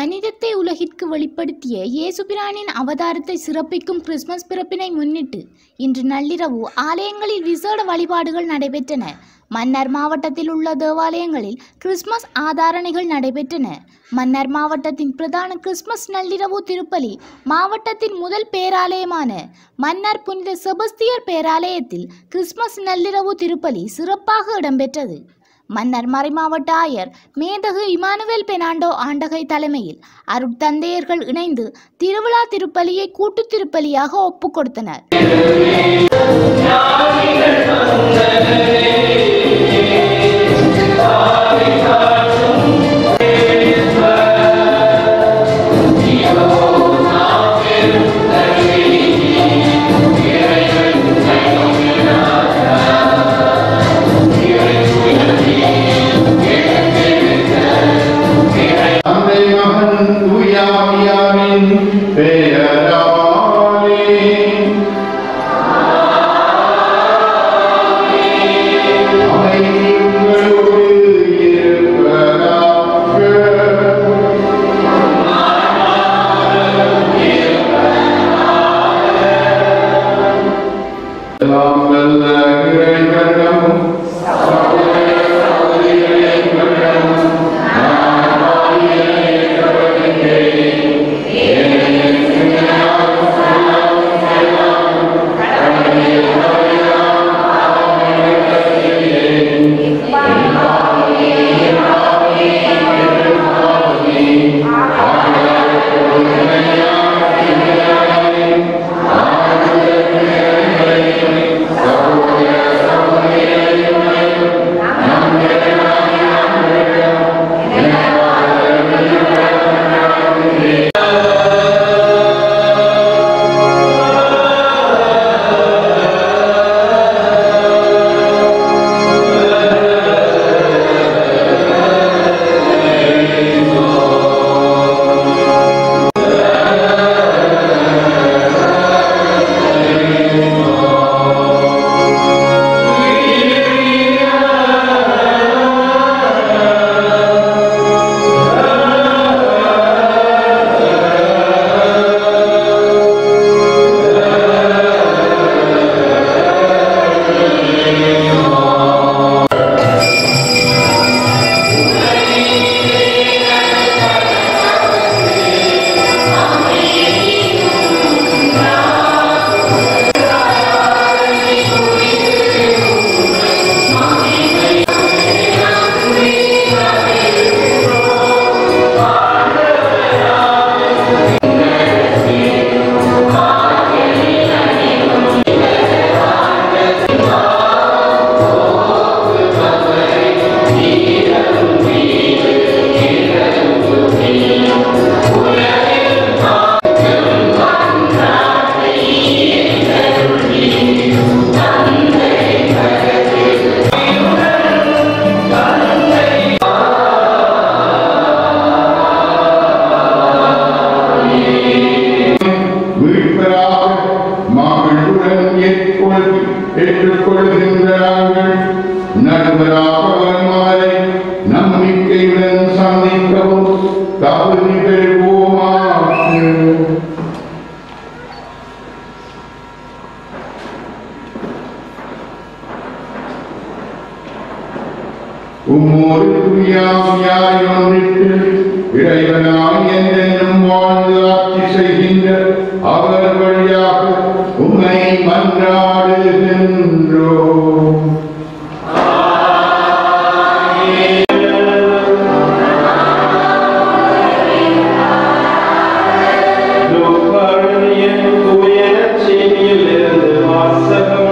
மனிதத்தை உலகிற்கு வெளிப்படுத்திய இயேசுபிரானின் அவதாரத்தை சிறப்பிக்கும் கிறிஸ்மஸ் பிறப்பினை முன்னிட்டு இன்று நள்ளிரவு ஆலயங்களில் விசேட வழிபாடுகள் நடைபெற்றன மன்னார் மாவட்டத்தில் உள்ள தேவாலயங்களில் கிறிஸ்மஸ் ஆதாரணைகள் நடைபெற்றன மன்னார் மாவட்டத்தின் பிரதான கிறிஸ்மஸ் நள்ளிரவு திருப்பலி மாவட்டத்தின் முதல் பேராலயமான மன்னார் புனித செபஸ்தியர் பேராலயத்தில் கிறிஸ்மஸ் நள்ளிரவு திருப்பலி சிறப்பாக இடம்பெற்றது மன்னர் மறைமாவட்ட ஆயர் மேதகு இமானுவேல் பெனாண்டோ ஆண்டகை தலைமையில் அருட்தந்தையர்கள் இணைந்து திருவிழா திருப்பலியை கூட்டுத் திருப்பலியாக ஒப்புக் கொடுத்தனர் தந்தை மகன் தூயாவியாவின் பெயராலே அமைதி உங்களோடு இருப்பதாக. எல்லாம் வல்ல இறைவனிடமும் மீட்பராக மகளுடன் ஏற்றுக்கொள் ஏற்றுக்கொள்கின்ற நாங்கள் நடுவராக வருமாறை நம்பிக்கையுடன் சந்திக்கவும் தகுதி பெறுவோமாக உம்மோடு துணியாமியாய் ஒன்றிட்டு இறைவனாய் என்றென்றும் வாழ்ந்து ஆட்சி செய்கின்ற அவர் வழியாக உம்மை மன்றாடுகின்றோம் லூக்காவின் தூய நற்செய்தியிலிருந்து வாசகம்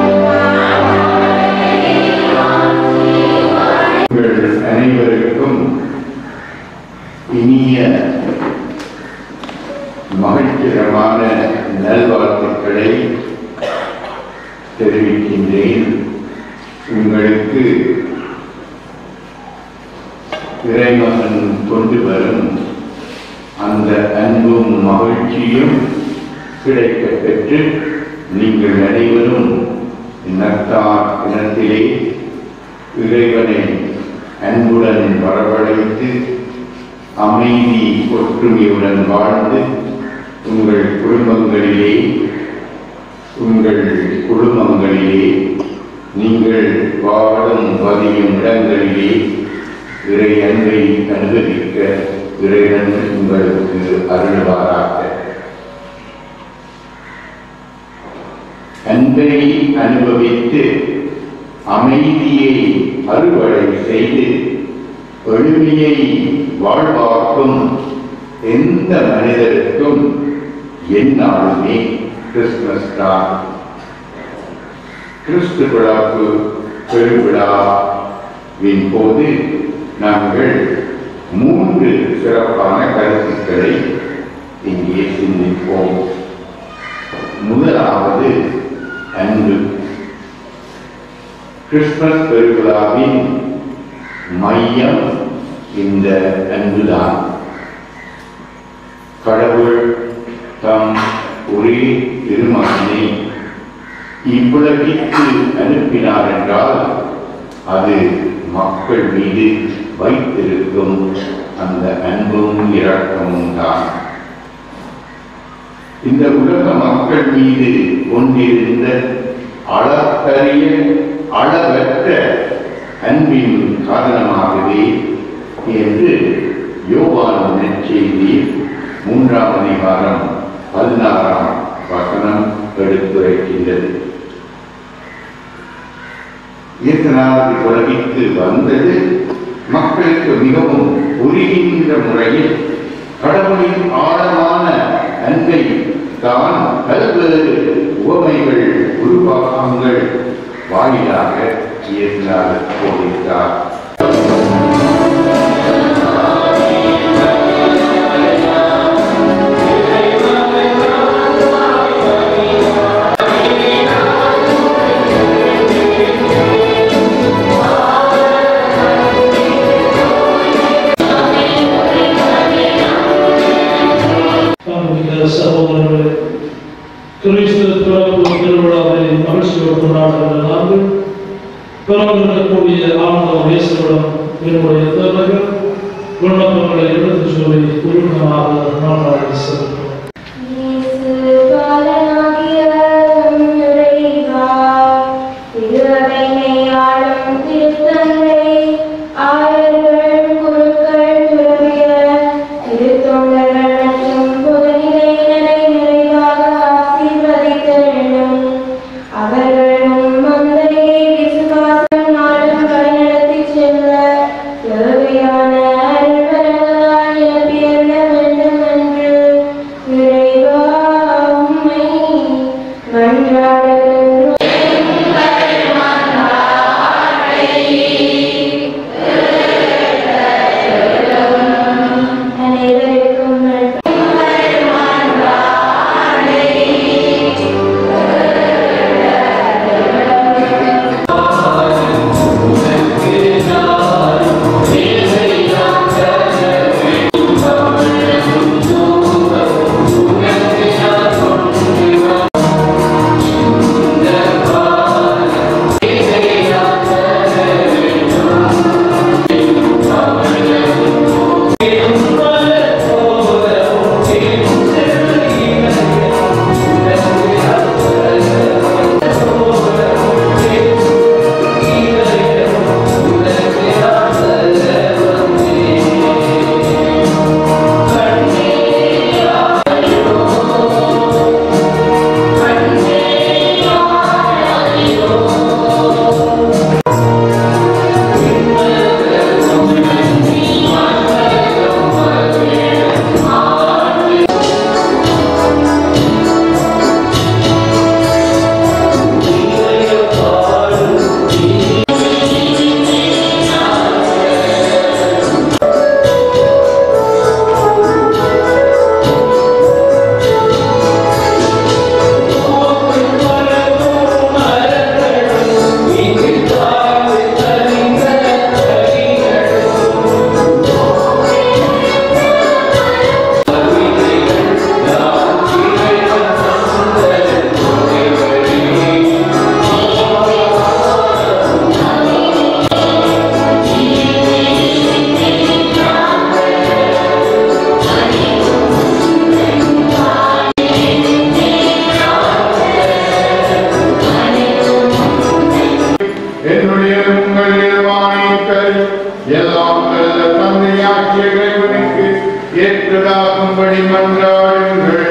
உங்கள் அனைவருக்கும் இனிய மகிழ்ச்சிகரமான நல்வாழ்த்துக்களை தெரிவிக்கின்றேன் உங்களுக்கு இறைமகன் கொண்டு வரும் அந்த அன்பும் மகிழ்ச்சியும் கிடைக்கப் பெற்று நீங்கள் அனைவரும் இனத்தார் இனத்திலே இறைவனை அன்புடன் வரவழைத்து அமைதி ஒற்றுமையுடன் வாழ்ந்து உங்கள் குடும்பங்களிலே உங்கள் குடும்பங்களிலே நீங்கள் வாழும் பதியும் இடங்களிலே இறை அன்பை அனுபவிக்க இறைவன் உங்களுக்கு அருள்வாராக அன்பை அனுபவித்து அமைதியை அறுவடை செய்து எளிமையை வாழ்வாக்கும் எந்த மனிதருக்கும் எந்நாளுமே கிறிஸ்துமஸ் தான் கிறிஸ்து விழாக்கு பெருவிழாவின் போது நாங்கள் மூன்று சிறப்பான கருத்துக்களை இங்கே சிந்திப்போம் முதலாவது அன்பு கிறிஸ்துமஸ் பெருவிழாவின் மையம் இந்த அன்புதான் கடவுள் தம் ஒரே திருமகனை இவ்வுலகிற்கு அனுப்பினார் என்றால் அது மக்கள் மீது வைத்திருக்கும் அந்த அன்பும் இரக்கமும் தான் இந்த உலக மக்கள் மீது கொண்டிருந்த அளப்பரிய அளவற்ற அன்பின் காரணமாகவே என்று யோவான் நற்செய்தி மூன்றாம் அதிகாரம் பதினாறாம் வசனம் எடுத்துரைக்கின்றது இயேசுநாதர் உலகிற்கு வந்தது மக்களுக்கு மிகவும் புரிகின்ற முறையில் கடவுளின் ஆழமான அன்பை தான் பல்வேறு உவமைகள் உருவாக்கங்கள் வாயிலாக இயேசுநாதர் போதித்தார் காண்பிக்கிற சகோதரர்களே கிறிஸ்து பிறப்பு திருவிழாவை மகிழ்ச்சியோடு கொண்டாடுகிற நாங்கள் பிறந்திருக்கக்கூடிய ஆண்டவர் இயேசுவிடம் என்னுடைய தேவைகள் விண்ணப்பங்களை எடுத்துச் சொல்லி உருவமாக நாளாக செலுத்தும் இயேசு பாலனாகிய உம் இறைவா, திருஅவையை ஆளும் திருத்தந்தை, ஆயர்கள், குருக்கள், துறவியர், திருத்தொண்டர்கள் மற்றும் பொதுநிலையினரை நிறைவாக ஆசீர்வதித்தருளும். அவர்கள் உம் மந்தையை விசுவாசம் நாளும் வழிநடத்திச் செல்ல தேவையான அருள்வரங்களால் நிரப்பியருள வேண்டும் என்று என்னுடைய உங்கள் நிர்வாணிகள் எல்லாம் நல்ல தந்தையாக்கிய இறைவனுக்கு ஏற்றதாகும்படி மன்றாடுங்கள்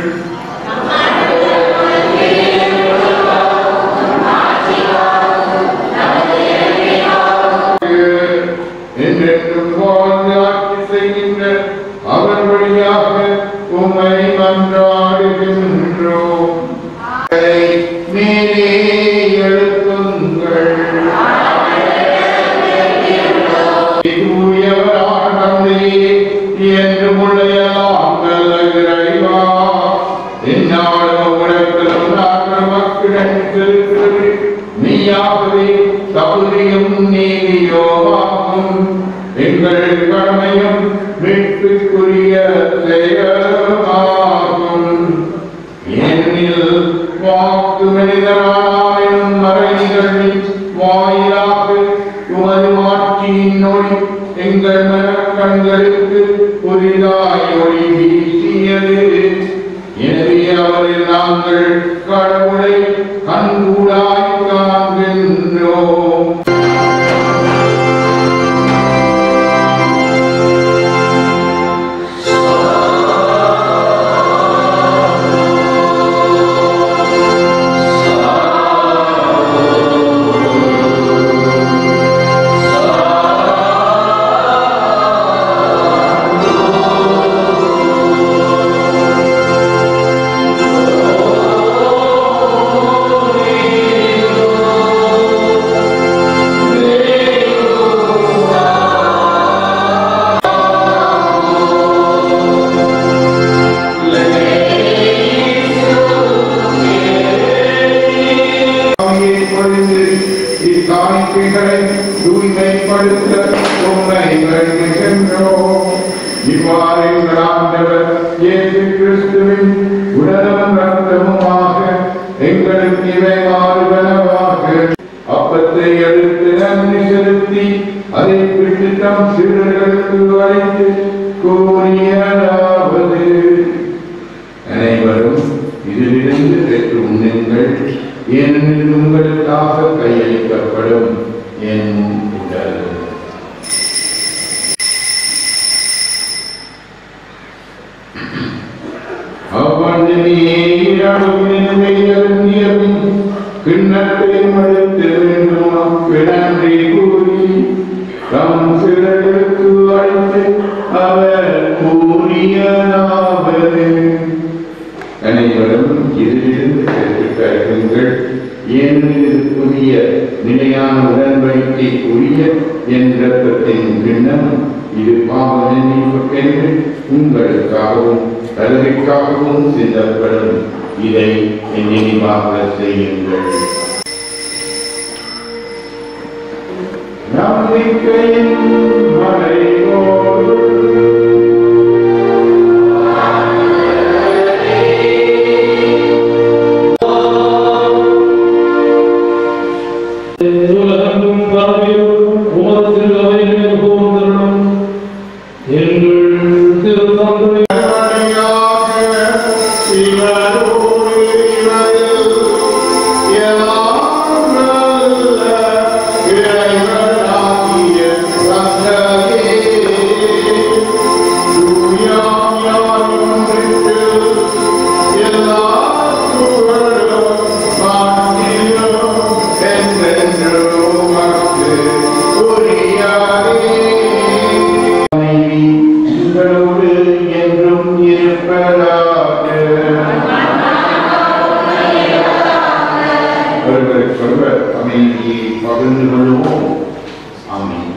என்றென்றும் வாழ்ந்து ஆட்சி செய்கின்ற அவர் வழியாக உம்மை மன்றாடுகின்றோம் அதை மேலே எழுப்புங்கள் தூயவரான தந்தையே, என்றும் உடையலாம் நல்ல இறைவா, எந்நாளும் உலகத்திலும் நாங்கள் மக்களிடம் இருக்கிறது மெய்யாகவே தகுதியும் நீதியோமாகும் எங்கள் கடமையும் மீட்புக்குரிய செயலாகும் ஏனெனில் வாக்கு மனிதராயும் மறைநிகழ்வின் வாயிலாக உமது மாட்சியின் ஒளி எங்கள் மனக்கண்களுக்கு புதிதாய் ஒளி வீசியது எனவே அவரில் நாங்கள் கடவுளை கண்கூடாய் காண்கின்றோம் ஆவியை பொழிந்து இக்காணிக்கைகளை தூய்மைப்படுத்த உம்மை வேண்டுகின்றோம். இவ்வாறு எங்கள் ஆண்டவர் இயேசு கிறிஸ்துவின் உடலும் இரத்தமுமாக எங்களுக்கு இவை மாறுவனவாக அப்பத்தை எடுத்து நன்றி செலுத்தி அதை பிட்டு தம் சீடர்களுக்கு அழைத்து கூறியதாவது அனைவரும் இதிலிருந்து பெற்று உண்ணுங்கள் ஏனெனில் உங்களுக்காக கையளிக்கப்படும் என் உடல் அவ்வளவு கிண்ணத்தை மழுத்து வேண்டும் நன்றி கூறி தம் சிறருக்கு அழைத்து அவர் கூறியதாவது அனைவரும் இதிலிருந்து பெற்றுக் கருதுங்கள் ஏனெனில் இது புதிய நிலையான உடன்படிக்கைக்குரிய என் ரத்தத்தின் பின்னம் இது பாவ நினைவுக்கென்று உங்களுக்காகவும் கல்விக்காகவும் சிந்தப்படும் இதை என் நினைவாக செய்யுங்கள் நம்பிக்கையின் மறைவோடு உலகெங்கும் பரவியும் உமது திருவையிலே போந்தருளும் எங்கள் திருத்தந்தை உங்களோடு என்றும் இருப்பதாக ஒருவருக்கொருவர் அமைதியை பகிர்ந்து கொள்வோம் ஆமென்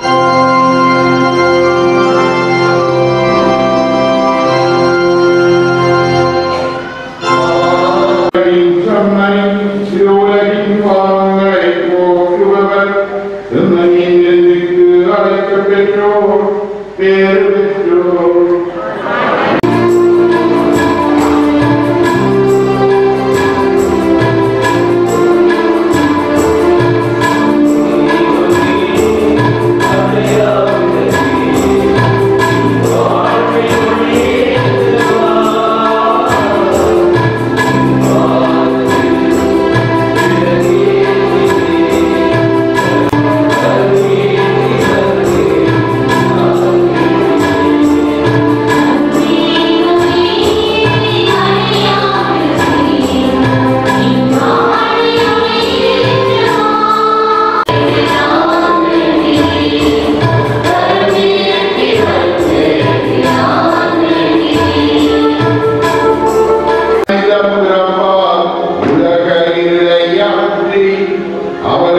உலகின் பாவங்களை போக்குபவர் எம்மனின் நெஞ்சுக்கு அழைக்கப் பெற்றோர் பேர் பெற்றோர் Thank அவர்